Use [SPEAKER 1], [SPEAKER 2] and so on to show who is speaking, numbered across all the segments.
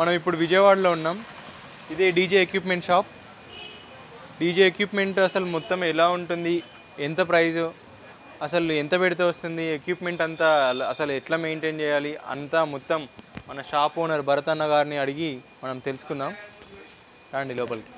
[SPEAKER 1] మనం ఇప్పుడు విజయవాడలో ఉన్నాం ఇదే DJ equipment shop DJ equipment అసలు మొత్తం ఎలా ఉంటుంది ఎంత ప్రైజు అసలు ఎంత పెడితే వస్తుంది ఎక్విప్మెంట్ అంతా అల- అసలు ఎట్లా మెయింటైన్ చేయాలి అంతా మొత్తం మన షాప్ ఓనర్ భరత్ అన్న గారిని అడిగి మనం తెలుసుకుందాం రండి లోపలికి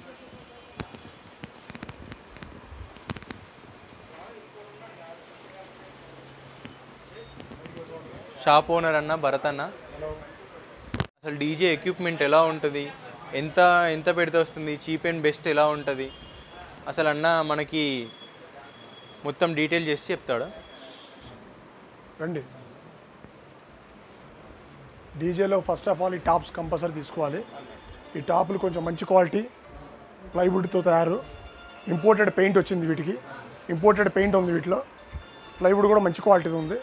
[SPEAKER 1] షాప్ ఓనర్ అన్న భరత్ అన్న అసలు డీజే ఎక్విప్మెంట్ ఎలా ఉంటుంది ఎంత ఎంత పెడితే వస్తుంది చీప్ అండ్ బెస్ట్ ఎలా ఉంటుంది అసలు అన్న మనకి మొత్తం డీటెయిల్ చేసి చెప్తాడు
[SPEAKER 2] రండి డీజేలో ఫస్ట్ ఆఫ్ ఆల్ ఈ టాప్స్ కంపల్సరీ తీసుకోవాలి ఈ టాపులు కొంచెం మంచి క్వాలిటీ ప్లైవుడ్తో తయారు ఇంపోర్టెడ్ పెయింట్ వచ్చింది వీటికి ఇంపోర్టెడ్ పెయింట్ ఉంది వీటిలో ప్లైవుడ్ కూడా మంచి క్వాలిటీ ఉంది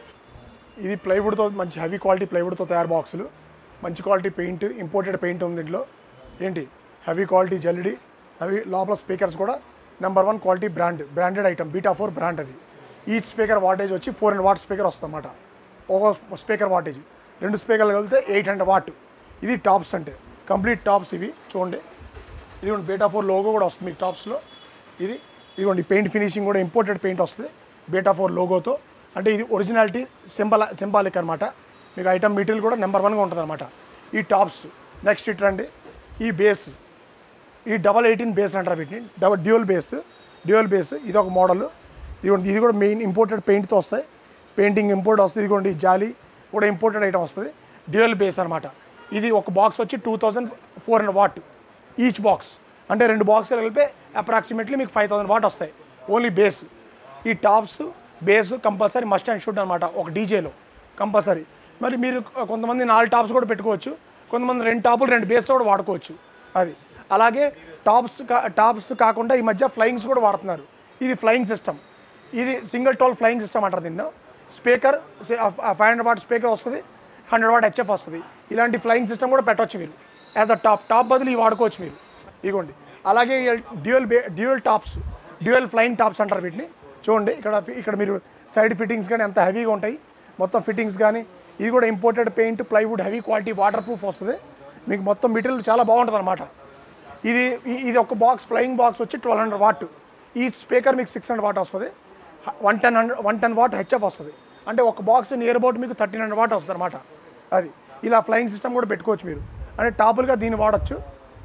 [SPEAKER 2] ఇది ప్లైవుడ్తో మంచి హెవీ క్వాలిటీ ప్లైవుడ్తో తయారు బాక్సులు మంచి క్వాలిటీ పెయింట్ ఇంపోర్టెడ్ పెయింట్ ఉంది దీంట్లో ఏంటి హెవీ క్వాలిటీ జల్లిడి అవి లోపల స్పీకర్స్ కూడా number one quality brand branded item Beta four brand అది ఈచ్ స్పీకర్ వాటేజ్ వచ్చి ఫోర్ హండ్రెడ్ వాట్ స్పీకర్ వస్తుందన్నమాట ఒక స్పీకర్ వాటేజ్ రెండు స్పీకర్లు కలిపితే ఎయిట్ హండ్రెడ్ వాట్ ఇది టాప్స్ అంటే కంప్లీట్ టాప్స్ ఇవి చూడండి ఇదిగోండి బేటా ఫోర్ లోగో కూడా వస్తుంది మీకు టాప్స్లో ఇది ఇదిగోండి పెయింట్ ఫినిషింగ్ కూడా ఇంపోర్టెడ్ పెయింట్ వస్తుంది బేటా ఫోర్ లోగోతో అంటే ఇది ఒరిజినాలిటీ సింబల్ సింబాలిక్ అనమాట మీకు ఐటమ్ మెటీరియల్ కూడా నెంబర్ వన్గా ఉంటుంది అనమాట ఈ టాప్స్ నెక్స్ట్ ఇటు రండి ఈ బేస్ ఈ డబల్ ఎయిటీన్ బేస్ అంటారు వీటిని double dual base dual base ఇది ఒక మోడల్ ఇదిగోండి ఇది కూడా మెయిన్ ఇంపోర్టెడ్ పెయింట్తో వస్తాయి పెయింటింగ్ ఇంపోర్ట్ వస్తుంది ఇదిగోండి ఈ జాలీ కూడా ఇంపోర్టెడ్ ఐటమ్ వస్తుంది డ్యూయల్ బేస్ అనమాట ఇది ఒక బాక్స్ వచ్చి two thousand four hundred watt each box అంటే రెండు బాక్సులు కలిపి అప్రాక్సిమేట్లీ మీకు ఫైవ్ థౌసండ్ వాట్ వస్తాయి ఓన్లీ బేస్ ఈ tops base compulsory must and should అనమాట ఒక డీజేలో కంపల్సరీ మరి మీరు కొంతమంది నాలుగు టాప్స్ కూడా పెట్టుకోవచ్చు కొంతమంది రెండు టాపులు రెండు బేస్తో కూడా వాడుకోవచ్చు అది అలాగే టాప్స్ కా- టాప్స్ కాకుండా ఈ మధ్య ఫ్లయింగ్స్ కూడా వాడుతున్నారు ఇది ఫ్లయింగ్ సిస్టమ్ ఇది సింగిల్ టోల్ ఫ్లయింగ్ సిస్టమ్ అంటారు దీన్ని speaker five hundred watt speaker వస్తుంది హండ్రెడ్ వాట్ హెచ్ఎఫ్ వస్తుంది ఇలాంటి ఫ్లయింగ్ సిస్టమ్ కూడా పెట్టవచ్చు మీరు యాజ్ అ టాప్ టాప్ బదులు ఇవి వాడుకోవచ్చు మీరు ఇగోండి అలాగే డ్యూయల్ బే dual tops dual flying tops అంటారు వీటిని చూడండి ఇక్కడ ఇక్కడ మీరు సైడ్ ఫిట్టింగ్స్ కానీ ఎంత హెవీగా ఉంటాయి మొత్తం ఫిట్టింగ్స్ కానీ ఇది కూడా imported paint plywood heavy quality waterproof వస్తుంది మీకు మొత్తం మెటీరియల్ చాలా బాగుంటుంది అనమాట ఇది ఈ- ఇది ఒక బాక్స్ ఫ్లయింగ్ బాక్స్ వచ్చి ట్వెల్వ్ హండ్రెడ్ వాట్ ఈ స్పీకర్ మీకు సిక్స్ హండ్రెడ్ వాట్ వస్తుంది one ten hundred one ten watt HF వస్తుంది అంటే ఒక బాక్స్ నియర్ అబౌట్ మీకు థర్టీన్ హండ్రెడ్ వాట్ వస్తుంది అనమాట అది ఇలా ఫ్లయింగ్ సిస్టమ్ కూడా పెట్టుకోవచ్చు మీరు అంటే టాపులుగా దీన్ని వాడచ్చు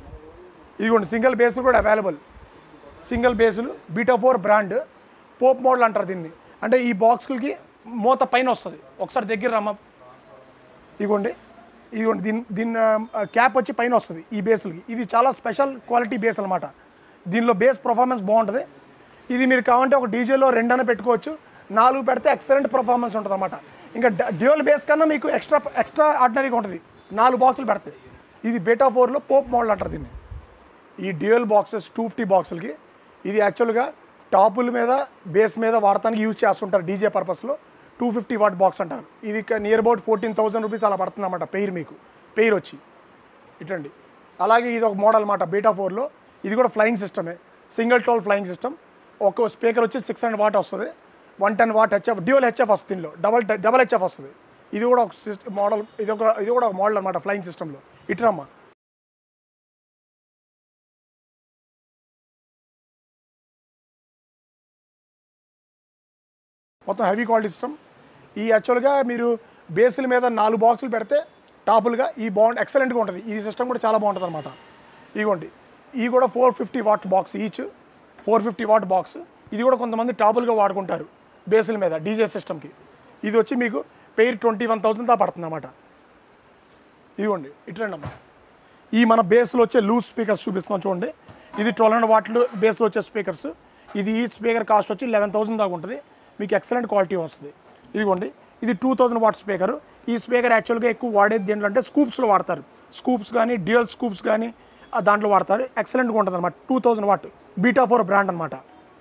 [SPEAKER 2] ఇదిగోండి సింగిల్ బేస్లు కూడా అవైలబుల్ సింగిల్ బేసులు బీటా ఫోర్ బ్రాండ్ పోప్ మోడల్ అంటారు దీన్ని అంటే ఈ బాక్స్లకి మూత పైన వస్తుంది ఒకసారి దగ్గర రమ్మ ఇదిగోండి ఇదిగోండి దీని దీని క్యాప్ వచ్చి పైన వస్తుంది ఈ బేస్లకి ఇది చాలా స్పెషల్ క్వాలిటీ బేస్ అనమాట దీనిలో బేస్ పర్ఫార్మెన్స్ బాగుంటుంది ఇది మీరు కావాలంటే ఒక డీజేలో రెండన పెట్టుకోవచ్చు నాలుగు పెడితే ఎక్సలెంట్ పర్ఫార్మెన్స్ ఉంటుంది అనమాట ఇంకా డ్యూయల్ బేస్ కన్నా మీకు ఎక్స్ట్రా ఎక్స్ట్రా ఆర్డినరీగా ఉంటుంది నాలుగు బాక్సులు పెడతాయి ఇది బేటా ఫోర్లో పోప్ మోడల్ అంటారు దీన్ని ఈ డ్యూయల్ బాక్సెస్ టూ ఫిఫ్టీ బాక్సులకి ఇది యాక్చువల్గా టాపుల మీద బేస్ మీద వాడటానికి యూజ్ చేస్తుంటారు డీజే పర్పస్లో టూ ఫిఫ్టీ వాట్ బాక్స్ అంటారు ఇది near about fourteen thousand rupees అలా పడుతుంది అనమాట పెయిర్ మీకు పెయిర్ వచ్చి ఇటండి అలాగే ఇది ఒక మోడల్ అనమాట బీటా ఫోర్లో ఇది కూడా ఫ్లయింగ్ సిస్టమే సింగిల్ టోల్ ఫ్లయింగ్ సిస్టమ్ ఒక స్పీకర్ వచ్చి సిక్స్ హండ్రెడ్ వాట్ వస్తుంది one ten watt HF dual HF వస్తుంది దీనిలో డబల్ డబల్ హెచ్ఎఫ్ వస్తుంది ఇది కూడా ఒక సిస్టమ్ మోడల్ ఇది ఒక ఇది కూడా ఒక మోడల్ అనమాట ఫ్లయింగ్ సిస్టంలో ఇటురమ్మా మొత్తం హెవీ క్వాలిటీ సిస్టమ్ ఈ యాక్చువల్గా మీరు బేసుల మీద నాలుగు బాక్సులు పెడితే టాపులుగా ఈ బాగుంది ఎక్సలెంట్గా ఉంటుంది ఈ సిస్టమ్ కూడా చాలా బాగుంటుంది అనమాట ఇగోండి ఈ కూడా four fifty watt box each four fifty watt box ఇది కూడా కొంతమంది టాపులుగా వాడుకుంటారు బేసుల మీద డీజే సిస్టమ్కి ఇది వచ్చి మీకు పెయిర్ ట్వంటీ వన్ థౌసండ్ దా పడుతుంది అనమాట ఇదిగోండి ఇట్లండి అమ్మా ఈ మన బేస్లో వచ్చే లూజ్ స్పీకర్స్ చూపిస్తున్నాం చూడండి ఇది ట్వెల్వ్ హండ్రెడ్ వాట్లు బేస్లో వచ్చే స్పీకర్స్ ఇది ఈ స్పీకర్ కాస్ట్ వచ్చి లెవెన్ థౌసండ్ దాకా ఉంటుంది మీకు ఎక్సలెంట్ క్వాలిటీ వస్తుంది ఇదిగోండి ఇది టూ థౌసండ్ వాట్ స్పీకర్ ఈ స్పీకర్ యాక్చువల్గా ఎక్కువ వాడేది దేంట్లో అంటే స్కూప్స్లో వాడతారు స్కూప్స్ కానీ డ్యూయల్ స్కూప్స్ కానీ ఆ దాంట్లో వాడతారు ఎక్సలెంట్గా ఉంటుంది అనమాట two thousand watt Beta four brand అనమాట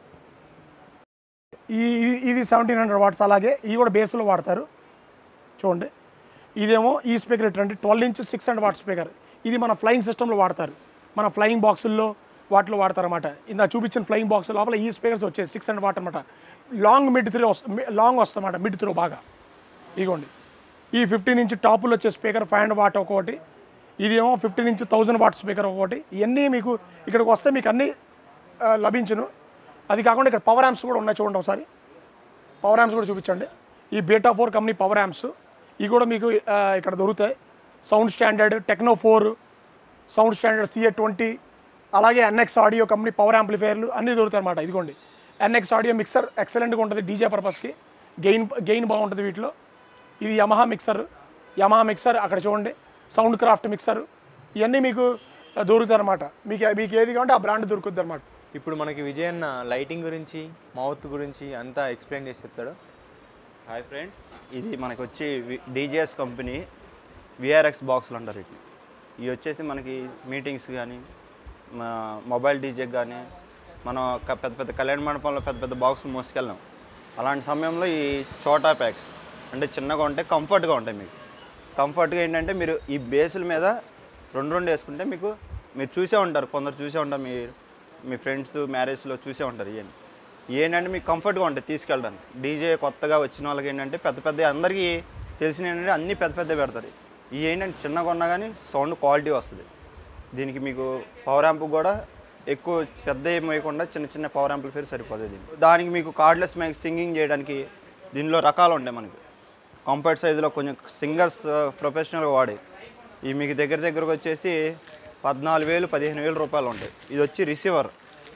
[SPEAKER 2] ఈ ఇది- ఇది సెవెంటీన్ హండ్రెడ్ వాట్స్ అలాగే ఇది కూడా బేస్లో వాడతారు చూడండి ఇదేమో ఈ స్పీకర్ ఏంటంటే twelve inch six hundred watt speaker ఇది మన ఫ్లయింగ్ సిస్టంలో వాడతారు మన ఫ్లయింగ్ బాక్సుల్లో వాటిలో వాడతారన్నమాట ఇందా చూపించిన ఫ్లయింగ్ బాక్స్ లోపల ఈ స్పీకర్స్ వచ్చాయి సిక్స్ హండ్రెడ్ వాట్ అనమాట లాంగ్ మిడ్ త్రో వస్తుంది లాంగ్ వస్తుందన్నమాట మిడ్ త్రో బాగా ఇగోండి ఈ ఫిఫ్టీన్ ఇంచ్ టాపులు వచ్చే స్పీకర్ ఫైవ్ హండ్రెడ్ వాట్ ఒకటి ఇది ఏమో fifteen inch thousand watt speaker ఒకటి ఇవన్నీ మీకు ఇక్కడికి వస్తే మీకు అన్నీ ఆ, లభించును అది కాకుండా ఇక్కడ పవర్ యాంప్స్ కూడా ఉన్నాయి చూడండి ఒకసారి పవర్ యాంప్స్ కూడా చూపించండి ఈ Beta four company power amps ఇవి కూడా మీకు ఆ, ఇక్కడ దొరుకుతాయి sound standard techno four sound standard CA twenty అలాగే ఎన్ఎక్స్ ఆడియో కంపెనీ పవర్ యాంప్లిఫైర్లు అన్నీ దొరుకుతాయి అనమాట ఇదిగోండి ఎన్ఎక్స్ ఆడియో మిక్సర్ ఎక్సలెంట్గా ఉంటుంది డీజే పర్పస్కి గెయిన్ గెయిన్ బాగుంటుంది వీటిలో ఇది యమహా మిక్సర్ యమహా మిక్సర్ అక్కడ చూడండి సౌండ్ క్రాఫ్ట్ మిక్సర్ ఇవన్నీ మీకు దొరుకుతాయి అనమాట మీకు మీకు ఏది కావాలంటే ఆ బ్రాండ్ దొరుకుతుంది అనమాట
[SPEAKER 1] ఇప్పుడు మనకి విజయ్ అన్న లైటింగ్ గురించి మౌత్ గురించి అంతా ఎక్స్ప్లెయిన్ చేసి చెప్తాడు
[SPEAKER 3] హాయ్ ఫ్రెండ్స్ ఇది మనకి వచ్చి డీజేఎస్ కంపెనీ విఆర్ఎక్స్ బాక్సులు అంటారు ఇవి ఇవి వచ్చేసి మనకి మీటింగ్స్ కానీ మొబైల్ డీజేకి కానీ మనం క- పెద్ద పెద్ద కళ్యాణ మండపంలో పెద్ద పెద్ద బాక్సులు మోసుకెళ్ళాం అలాంటి సమయంలో ఈ చోటా ప్యాక్స్ అంటే చిన్నగా ఉంటాయి కంఫర్ట్గా ఉంటాయి మీకు కంఫర్ట్గా ఏంటంటే మీరు ఈ బేసుల మీద రెండు రెండు వేసుకుంటే మీకు మీరు చూసే ఉంటారు కొందరు చూసే ఉంటారు మీ మీ ఫ్రెండ్స్ మ్యారేజ్లో చూసే ఉంటారు ఇవన్నీ ఏంటంటే మీకు కంఫర్ట్గా ఉంటాయి తీసుకెళ్ళడానికి డీజే కొత్తగా వచ్చిన వాళ్ళకి ఏంటంటే పెద్ద పెద్ద అందరికీ తెలిసిన ఏంటంటే అన్నీ పెద్ద పెద్ద పెడతారు ఇవి ఏంటంటే చిన్నగా ఉన్నా కానీ సౌండ్ క్వాలిటీ వస్తుంది దీనికి మీకు పవర్ యాంప్ కూడా ఎక్కువ పెద్ద ఏం వేయకుండా చిన్న చిన్న పవర్ యాంప్లిఫైర్ సరిపోతుంది దీనికి దానికి మీకు కార్డ్లెస్ మైక్ సింగింగ్ చేయడానికి దీనిలో రకాలు ఉంటాయి మనకి కాంపాక్ట్ సైజులో కొంచెం సింగర్స్ ప్రొఫెషనల్గా వాడే ఇవి మీకు దగ్గర దగ్గరకు వచ్చేసి పద్నాలుగు వేలు పదిహేను వేలు రూపాయలు ఉంటాయి ఇది వచ్చి రిసీవర్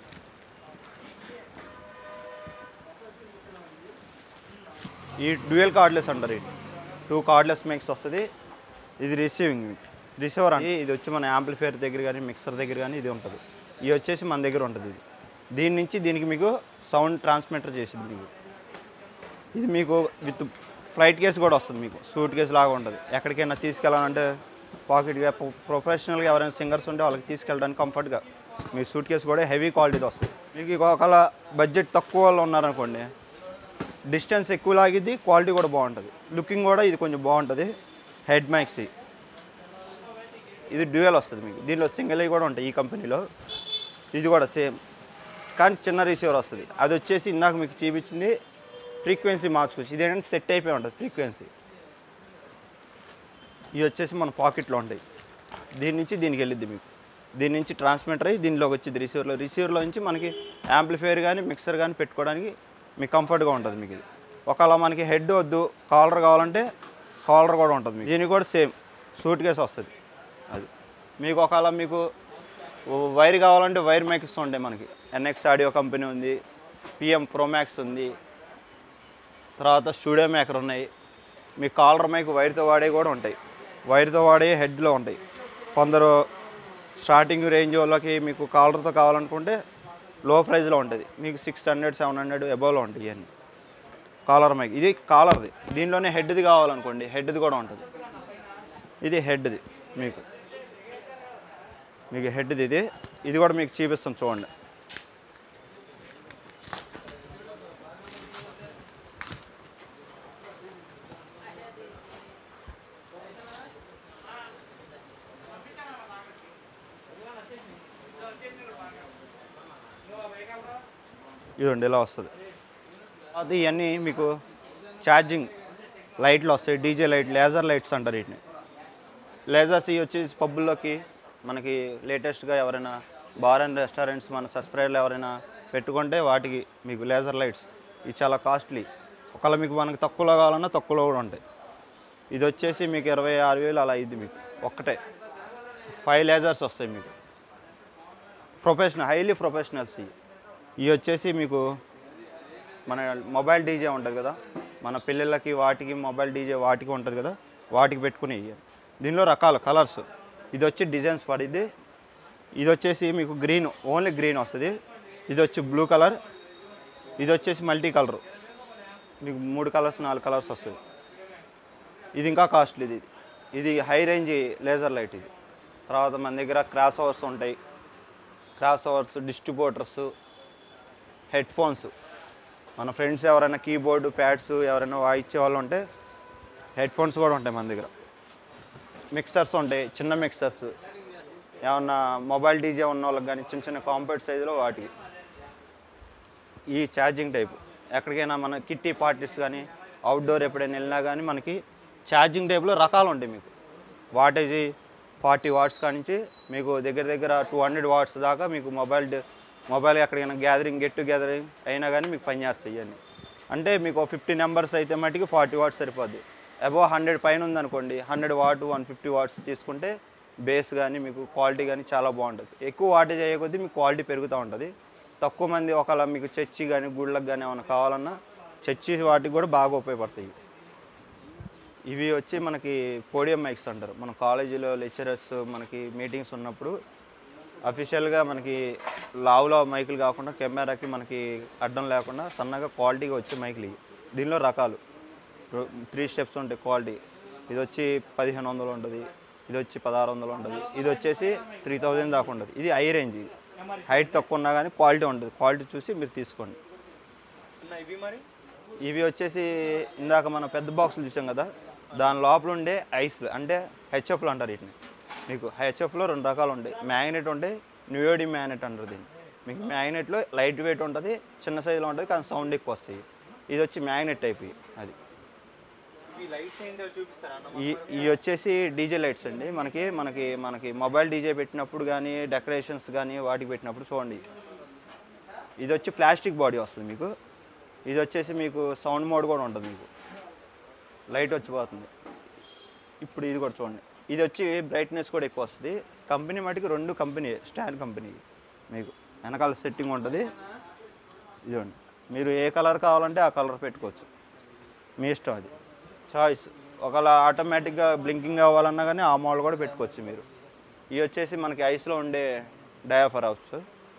[SPEAKER 3] ఈ డ్యూయల్ కార్డ్లెస్ అంటారు ఇది టూ కార్డ్లెస్ మైక్స్ వస్తుంది ఇది రిసీవింగ్ రిసీవర్ అంటే ఇది వచ్చి మన యాంప్లిఫైర్ దగ్గర కానీ మిక్సర్ దగ్గర కానీ ఇది ఉంటుంది ఇది వచ్చేసి మన దగ్గర ఉంటుంది ఇది దీని నుంచి దీనికి మీకు సౌండ్ ట్రాన్స్మిటర్ చేసింది మీకు ఇది మీకు విత్ ఫ్లైట్ కేస్ కూడా వస్తుంది మీకు సూట్ కేస్ లాగా ఉంటుంది ఎక్కడికైనా తీసుకెళ్ళాలంటే పాకెట్గా ప్రొఫెషనల్గా ఎవరైనా సింగర్స్ ఉంటే వాళ్ళకి తీసుకెళ్ళడానికి కంఫర్ట్గా మీ సూట్ కేస్ కూడా హెవీ క్వాలిటీతో వస్తుంది మీకు ఒకవేళ బడ్జెట్ తక్కువ వాళ్ళు ఉన్నారనుకోండి డిస్టెన్స్ ఎక్కువ లాగిద్ది క్వాలిటీ కూడా బాగుంటుంది లుకింగ్ కూడా ఇది కొంచెం బాగుంటుంది హెడ్ మైక్స్ ఇవి. ఇది డ్యూయల్ వస్తుంది మీకు దీనిలో సింగిల్ కూడా ఉంటాయి ఈ కంపెనీలో ఇది కూడా సేమ్ కానీ చిన్న రిసీవర్ వస్తుంది అది వచ్చేసి ఇందాక మీకు చూపించింది ఫ్రీక్వెన్సీ మార్చుకోవచ్చు ఇది ఏంటంటే సెట్ అయిపోయి ఉంటుంది ఫ్రీక్వెన్సీ ఇవి వచ్చేసి మన పాకెట్లో ఉంటాయి దీని నుంచి దీనికి వెళ్ళిద్ది మీకు దీని నుంచి ట్రాన్స్మిటర్ అయ్యి దీనిలోకి వచ్చింది రిసీవర్లో రిసీవర్లో నుంచి మనకి యాంప్లిఫైర్ కానీ మిక్సర్ కానీ పెట్టుకోవడానికి మీకు కంఫర్ట్గా ఉంటుంది మీకు ఇది ఒకవేళ మనకి హెడ్ వద్దు కాలర్ కావాలంటే కాలర్ కూడా ఉంటుంది మీకు దీనికి కూడా సేమ్ సూట్ కేసు వస్తుంది అది మీకు ఒకవేళ మీకు వైర్ కావాలంటే వైర్ మైక్స్ ఉంటాయి మనకి ఎన్ఎక్స్ ఆడియో కంపెనీ ఉంది పిఎం ప్రోమాక్స్ ఉంది తర్వాత స్టూడియో మేకర్ ఉన్నాయి మీ కాలర్ మైక్ వైర్తో వాడే కూడా ఉంటాయి వైర్తో వాడే హెడ్లో ఉంటాయి కొందరు స్టార్టింగ్ రేంజ్ వాళ్ళకి మీకు కాలర్తో కావాలనుకుంటే లో ప్రైస్లో ఉంటుంది మీకు సిక్స్ హండ్రెడ్ సెవెన్ హండ్రెడ్ అబోవ్లో ఉంటాయి ఇవన్నీ కాలర్ మైక్ ఇది కాలర్ది దీనిలోనే హెడ్ది కావాలనుకోండి హెడ్ది కూడా ఉంటుంది ఇది హెడ్ది మీకు మీకు హెడ్ది ఇది ఇది కూడా మీకు చూపిస్తాం చూడండి ఇదండి ఇలా వస్తుంది అది ఇవన్నీ మీకు ఛార్జింగ్ లైట్లు వస్తాయి డీజే లైట్ లేజర్ లైట్స్ అంటారు వీటిని లేజర్స్ ఇవి వచ్చేసి పబ్బుల్లోకి మనకి లేటెస్ట్గా ఎవరైనా బార్ అండ్ రెస్టారెంట్స్ మన సబ్స్క్రైబర్లు ఎవరైనా పెట్టుకుంటే వాటికి మీకు లేజర్ లైట్స్ ఇవి చాలా కాస్ట్లీ ఒకవేళ మీకు మనకి తక్కువలో కావాలన్నా తక్కువలో కూడా ఉంటాయి ఇది వచ్చేసి మీకు ఇరవై ఆరు వేలు అలా అయింది మీకు ఒక్కటే ఫైవ్ లేజర్స్ వస్తాయి మీకు ప్రొఫెషనల్ హైలీ ప్రొఫెషనల్స్ ఇవి ఇవి వచ్చేసి మీకు మన మొబైల్ డీజే ఉంటుంది కదా మన పిల్లలకి వాటికి మొబైల్ డీజే వాటికి ఉంటుంది కదా వాటికి పెట్టుకుని దీనిలో రకాల కలర్స్ ఇది వచ్చి డిజైన్స్ పడిద్ది ఇది వచ్చేసి మీకు గ్రీన్ ఓన్లీ గ్రీన్ వస్తుంది ఇది వచ్చి బ్లూ కలర్ ఇది వచ్చేసి మల్టీ కలర్ మీకు మూడు కలర్స్ నాలుగు కలర్స్ వస్తుంది ఇది ఇంకా కాస్ట్లీ ఇది ఇది హై రేంజ్ లేజర్ లైట్ ఇది తర్వాత మన దగ్గర క్రాస్ ఓవర్స్ ఉంటాయి crossovers distributors headphones మన ఫ్రెండ్స్ ఎవరైనా కీబోర్డు ప్యాడ్స్ ఎవరైనా వాయించే వాళ్ళు ఉంటే హెడ్ ఫోన్స్ కూడా ఉంటాయి మన దగ్గర మిక్సర్స్ ఉంటాయి చిన్న మిక్సర్స్ ఏమన్నా మొబైల్ డీజే ఉన్న వాళ్ళకి కానీ చిన్న చిన్న కాంపాక్ట్ సైజులో వాటికి ఈ ఛార్జింగ్ టైప్ ఎక్కడికైనా మన కిట్టి పార్టీస్ కానీ అవుట్డోర్ ఎప్పుడైనా వెళ్ళినా కానీ మనకి ఛార్జింగ్ టైప్లో రకాలు ఉంటాయి మీకు వాటేజీ ఫార్టీ వాట్స్ కానించి మీకు దగ్గర దగ్గర టూ హండ్రెడ్ వాట్స్ దాకా మీకు మొబైల్ డి- మొబైల్ ఎక్కడికైనా గ్యాదరింగ్ గెట్ టుగెదరింగ్ అయినా కానీ మీకు పనిచేస్తాయి ఇవన్నీ అంటే మీకు ఫిఫ్టీ నెంబర్స్ అయితే మటుకి ఫార్టీ వాట్స్ సరిపోద్ది అబోవ్ హండ్రెడ్ పైన ఉందనుకోండి hundred watt one fifty watts తీసుకుంటే బేస్ కానీ మీకు క్వాలిటీ కానీ చాలా బాగుంటుంది ఎక్కువ వాటేజ్ అయ్యే కొద్దీ మీకు క్వాలిటీ పెరుగుతూ ఉంటుంది తక్కువ మంది ఒకవేళ మీకు చర్చి కానీ గుళ్ళకి కానీ ఏమైనా కావాలన్నా చర్చి వాటికి కూడా బాగా ఉపయోగపడతాయి ఇవి వచ్చి మనకి పోడియం మైక్స్ అంటారు మన కాలేజీలో లెక్చరర్స్ మనకి మీటింగ్స్ ఉన్నప్పుడు అఫీషియల్గా మనకి లావులో మైకులు కాకుండా కెమెరాకి మనకి అడ్డం లేకుండా సన్నగా క్వాలిటీగా వచ్చే మైకులు ఇవి దీనిలో రకాలు త్రీ స్టెప్స్ ఉంటాయి క్వాలిటీ ఇది వచ్చి పదిహేను వందలు ఉంటుంది ఇది వచ్చి పదహారు వందలు ఉంటుంది ఇది వచ్చేసి త్రీ థౌజండ్ దాకా ఉంటుంది ఇది హై రేంజ్ ఇది హైట్ తక్కువ ఉన్నా కానీ క్వాలిటీ ఉంటుంది క్వాలిటీ చూసి మీరు తీసుకోండి
[SPEAKER 1] అన్న ఇవి మరి
[SPEAKER 3] ఇవి వచ్చేసి ఇందాక మనం పెద్ద బాక్సులు చూసాం కదా దాని లోపల ఉండే ఐస్ అంటే హెచ్ఎఫ్లు అంటారు వీటిని మీకు హెచ్ఎఫ్లో రెండు రకాలు ఉంటాయి మ్యాగ్నెట్ ఉంటాయి న్యూయోడి మ్యాగ్నెట్ అంటారు దీన్ని మీకు మ్యాగ్నెట్లో లైట్ వెయిట్ ఉంటుంది చిన్న సైజులో ఉంటుంది కానీ సౌండ్ ఎక్కువ వస్తాయి ఇది వచ్చి మ్యాగ్నెట్ టైప్ ఇవి. అది
[SPEAKER 1] ఈ లైట్స్ ఏంటో చూపిస్తారా అన్న
[SPEAKER 3] ఈ ఇవి వచ్చేసి డీజే లైట్స్ అండి మనకి మనకి మనకి మొబైల్ డీజే పెట్టినప్పుడు కానీ డెకరేషన్స్ కానీ వాటికి పెట్టినప్పుడు చూడండి ఇది వచ్చి ప్లాస్టిక్ బాడీ వస్తుంది మీకు ఇది వచ్చేసి మీకు సౌండ్ మోడ్ కూడా ఉంటుంది మీకు లైట్ వచ్చిపోతుంది ఇప్పుడు ఇది కూడా చూడండి ఇది వచ్చి బ్రైట్నెస్ కూడా ఎక్కువ వస్తుంది కంపెనీ మటుకు రెండు కంపెనీ స్టాండ్ కంపెనీ మీకు వెనకాల సెట్టింగ్ ఉంటుంది ఇదిగోండి మీరు ఏ కలర్ కావాలంటే ఆ కలర్ పెట్టుకోవచ్చు మీ ఇష్టం అది చాయిస్ ఒకవేళ ఆటోమేటిక్గా బ్లింకింగ్ అవ్వాలన్నా కానీ ఆ మోడల్ కూడా పెట్టుకోవచ్చు మీరు ఇవి వచ్చేసి మనకి ఐస్లో ఉండే డయాఫర్ ఆప్స్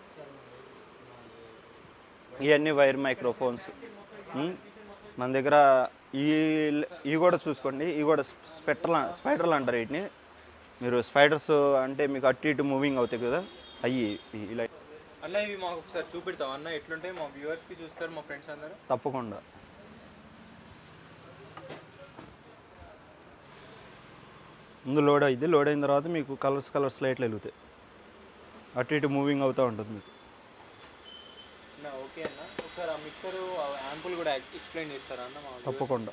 [SPEAKER 3] ఇవన్నీ వైర్ మైక్రోఫోన్స్ ఉమ్, మన దగ్గర ఈ ఇవి కూడా చూసుకోండి ఇవి కూడా స్పెక్టర్లు స్పైడర్లు అంటారు వీటిని మీరు స్పైడర్స్ అంటే మీకు అటు ఇటు మూవింగ్ అవుతాయి కదా అవి ఇలా
[SPEAKER 1] అన్న ఇవి మాకు ఒకసారి చూపెడతాం అన్న ఎట్లుంటాయి మా వ్యూవర్స్కి చూస్తారు మా ఫ్రెండ్స్ అందరూ
[SPEAKER 3] తప్పకుండా ముందు లోడ్ అయింది లోడ్ అయిన తర్వాత మీకు కలర్స్ కలర్స్ లైట్లు వెలుగుతాయి అటు ఇటు మూవింగ్ అవుతూ ఉంటుంది మీకు
[SPEAKER 1] అన్న ఓకే అన్న ఒకసారి ఆ మిక్సర్ యాంపుల్ కూడా ఎక్స్ప్లెయిన్ చేస్తారా అన్న మా viewers?
[SPEAKER 3] తప్పకుండా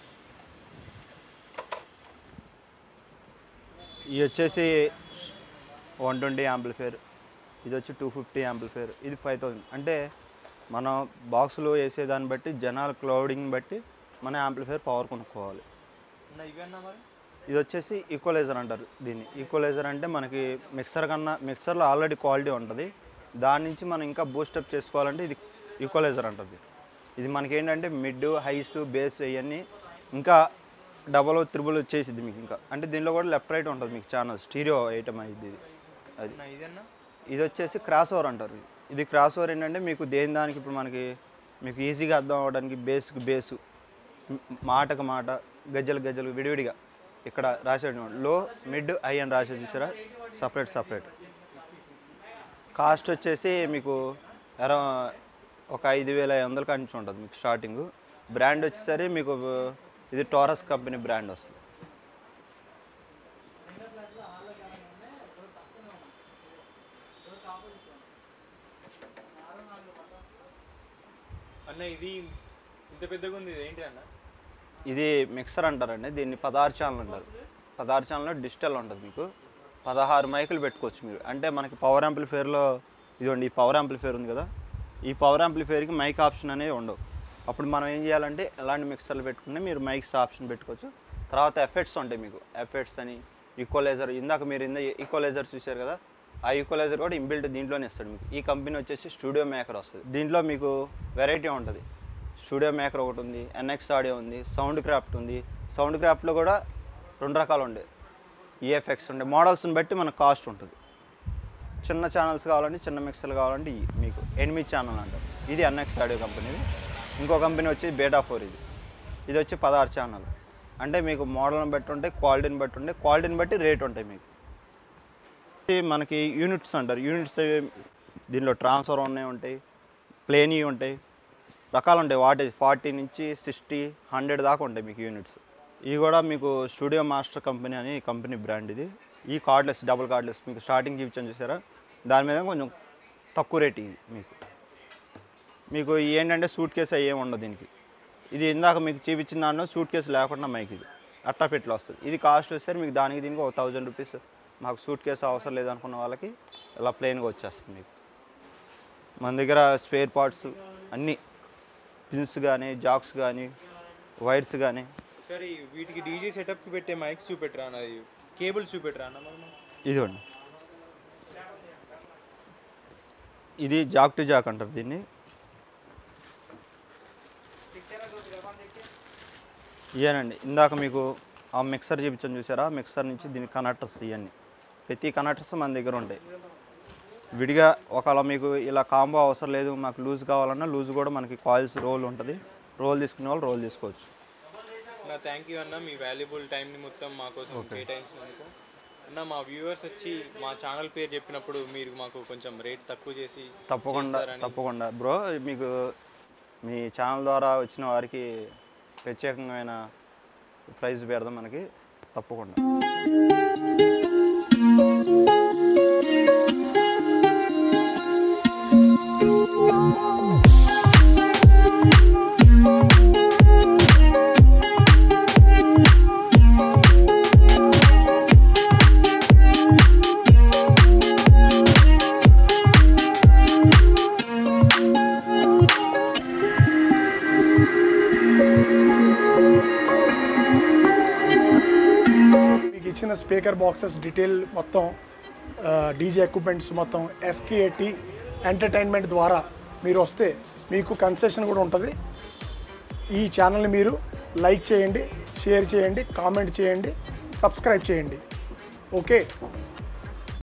[SPEAKER 3] ఇవి వచ్చేసి వన్ ట్వంటీ యాంప్లిఫైర్ ఇది వచ్చి టూ ఫిఫ్టీ యాంప్లిఫైర్ ఇది ఫైవ్ థౌజండ్ అంటే మనం బాక్స్లో వేసేదాన్ని బట్టి జనాల క్లౌడింగ్ బట్టి మన యాంప్లిఫైర్ పవర్ కొనుక్కోవాలి
[SPEAKER 1] అన్న ఇవి అన్న మరి
[SPEAKER 3] ఇది వచ్చేసి ఈక్వలైజర్ అంటారు దీన్ని ఈక్వలైజర్ అంటే మనకి మిక్సర్ కన్నా మిక్సర్లో ఆల్రెడీ క్వాలిటీ ఉంటుంది దాని నుంచి మనం ఇంకా బూస్టప్ చేసుకోవాలంటే ఇది ఈక్వలైజర్ అంటుంది ఇది మనకి ఏంటంటే మిడ్ హైస్ బేస్ ఇవన్నీ ఇంకా డబల్ త్రిబుల్ వచ్చేసిద్ది మీకు ఇంకా అంటే దీనిలో కూడా లెఫ్ట్ రైట్ ఉంటుంది మీకు ఛానల్ స్టీరియో ఐటమ్ అయింది ఇది అది
[SPEAKER 1] అన్న ఇది అన్న
[SPEAKER 3] ఇది వచ్చేసి క్రాస్ ఓవర్ అంటారు ఇది క్రాస్ ఓవర్ ఏంటంటే మీకు దేని దానికి ఇప్పుడు మనకి మీకు ఈజీగా అర్థం అవ్వడానికి బేస్కి బేసు మ్- మాటకు మాట గజ్జలు గజ్జలు విడివిడిగా ఇక్కడ రాసాడు లో మిడ్ హై అని రాసాడు చూసారా సపరేట్ సపరేట్ కాస్ట్ వచ్చేసి మీకు అరౌ ఒక ఐదు వేల ఐదు వందల కాడి నుంచి ఉంటుంది మీకు స్టార్టింగ్ బ్రాండ్ వచ్చేసరి మీకు ఇది టోరస్ కంపెనీ బ్రాండ్ వస్తుంది
[SPEAKER 1] అన్న ఇది ఇంత పెద్దగా ఉంది ఇది ఏంటి అన్న
[SPEAKER 3] ఇది మిక్సర్ అంటారండి దీన్ని పదహారు ఛానల్ అంటారు పదహారు ఛానల్లో డిజిటల్ ఉంటుంది మీకు పదహారు మైకులు పెట్టుకోవచ్చు మీరు అంటే మనకి పవర్ యాంప్లిఫైర్లో ఇదిగోండి ఈ పవర్ యాంప్లిఫైర్ ఉంది కదా ఈ పవర్ యాంప్లిఫైర్కి మైక్ ఆప్షన్ అనేవి ఉండవు అప్పుడు మనం ఏం చేయాలంటే ఎలాంటి మిక్సర్లు పెట్టుకుంటే మీరు మైక్స్ ఆప్షన్ పెట్టుకోవచ్చు తర్వాత ఎఫెక్ట్స్ ఉంటాయి మీకు ఎఫెక్ట్స్ అని ఈక్వలైజర్ ఇందాక మీరు ఇంద ఈక్వలైజర్ చూశారు కదా ఆ ఈక్వలైజర్ కూడా ఇంబిల్ట్ దీంట్లోనే ఇస్తాడు మీకు ఈ కంపెనీ వచ్చేసి స్టూడియో మేకర్ వస్తుంది దీంట్లో మీకు వెరైటీ ఉంటుంది స్టూడియో మేకర్ ఒకటి ఉంది ఎన్ఎక్స్ ఆడియో ఉంది సౌండ్ క్రాఫ్ట్ ఉంది సౌండ్ క్రాఫ్ట్లో కూడా రెండు రకాలు ఉండే ఈఎఫ్ఎక్స్ ఉండే మోడల్స్ని బట్టి మనకు కాస్ట్ ఉంటుంది చిన్న ఛానల్స్ కావాలంటే చిన్న మిక్సర్లు కావాలంటే ఇవి మీకు ఎనిమిది ఛానల్ అంటారు ఇది ఎన్ఎక్స్ ఆడియో కంపెనీది ఇంకో కంపెనీ వచ్చి బేటా ఫోర్ ఇది ఇది వచ్చి పదహారు ఛానల్ అంటే మీకు మోడల్ని బట్టి ఉంటాయి క్వాలిటీని బట్టి ఉంటాయి క్వాలిటీని బట్టి రేట్ ఉంటాయి మీకు ఇది మనకి యూనిట్స్ అంటారు యూనిట్స్ అవి దీనిలో ట్రాన్స్ఫర్ ఉన్నాయి ఉంటాయి ప్లేనీ ఉంటాయి రకాలు ఉంటాయి వాటేజ్ ఫార్టీ నుంచి సిక్స్టీ హండ్రెడ్ దాకా ఉంటాయి మీకు యూనిట్స్ ఇవి కూడా మీకు స్టూడియో మాస్టర్ కంపెనీ అని కంపెనీ బ్రాండ్ ఇది ఈ కార్డ్లెస్ డబుల్ కార్డ్లెస్ మీకు స్టార్టింగ్ చూపించాను చూసారా దాని మీద కొంచెం తక్కువ రేట్ ఇది మీకు మీకు ఏంటంటే సూట్ కేసు అవి ఏమి ఉండదు దీనికి ఇది ఇందాక మీకు చూపించిన దాంట్లో సూట్ కేసు లేకుండా మైక్ ఇది అట్టాపెట్లో వస్తుంది ఇది కాస్ట్ వచ్చేసరికి మీకు దానికి దీనికి ఒక థౌజండ్ రూపీస్ మాకు సూట్ కేసు అవసరం లేదనుకున్న వాళ్ళకి ఇలా ప్లెయిన్గా వచ్చేస్తుంది మీకు మన దగ్గర స్పేర్ పార్ట్స్ అన్నీ పిన్స్ కానీ జాక్స్ కానీ వైర్స్ కానీ
[SPEAKER 1] సరే వీటికి డీజే సెటప్కి పెట్టే మైక్స్ చూపెట్టరా అన్నది కేబుల్స్ చూపెట్టరా అన్న మరి మాకు?
[SPEAKER 3] ఇదిగోండి ఇది జాక్ టు జాక్ అంటారు దీన్ని ఇవేనండి ఇందాక మీకు ఆ మిక్సర్ చూపించాను చూసారా మిక్సర్ నుంచి దీని కనెక్టర్స్ ఇవన్నీ ప్రతి కనెక్టర్స్ మన దగ్గర ఉంటాయి విడిగా ఒకవేళ మీకు ఇలా కాంబో అవసరం లేదు మాకు లూజ్ కావాలన్నా లూజ్ కూడా మనకి కాయిల్స్ రోల్ ఉంటుంది రోల్ తీసుకునే వాళ్ళు రోల్ తీసుకోవచ్చు
[SPEAKER 1] నా థ్యాంక్ యూ అన్న మీ వాల్యుబుల్ టైంని మొత్తం మా కోసం కేటాయించినందుకు అన్న మా వ్యూవర్స్ వచ్చి మా ఛానల్ పేరు చెప్పినప్పుడు మీరు మాకు కొంచెం రేట్ తక్కువ చేసి
[SPEAKER 3] తప్పకుండా
[SPEAKER 1] చేస్తారని.
[SPEAKER 3] తప్పకుండా బ్రో మీకు మీ ఛానల్ ద్వారా వచ్చిన వారికి ప్రత్యేకమైన ప్రైజ్ పెడదాం మనకి తప్పకుండా
[SPEAKER 2] మీకు ఇచ్చిన స్పీకర్ బాక్సెస్ డీటెయిల్ మొత్తం డీజే ఎక్విప్మెంట్స్ మొత్తం ఎస్కేటి ఎంటర్టైన్మెంట్ ద్వారా మీరు వస్తే మీకు కన్సెషన్ కూడా ఉంటుంది ఈ ఛానల్ని మీరు లైక్ చేయండి షేర్ చేయండి కామెంట్ చేయండి సబ్స్క్రైబ్ చేయండి ఓకే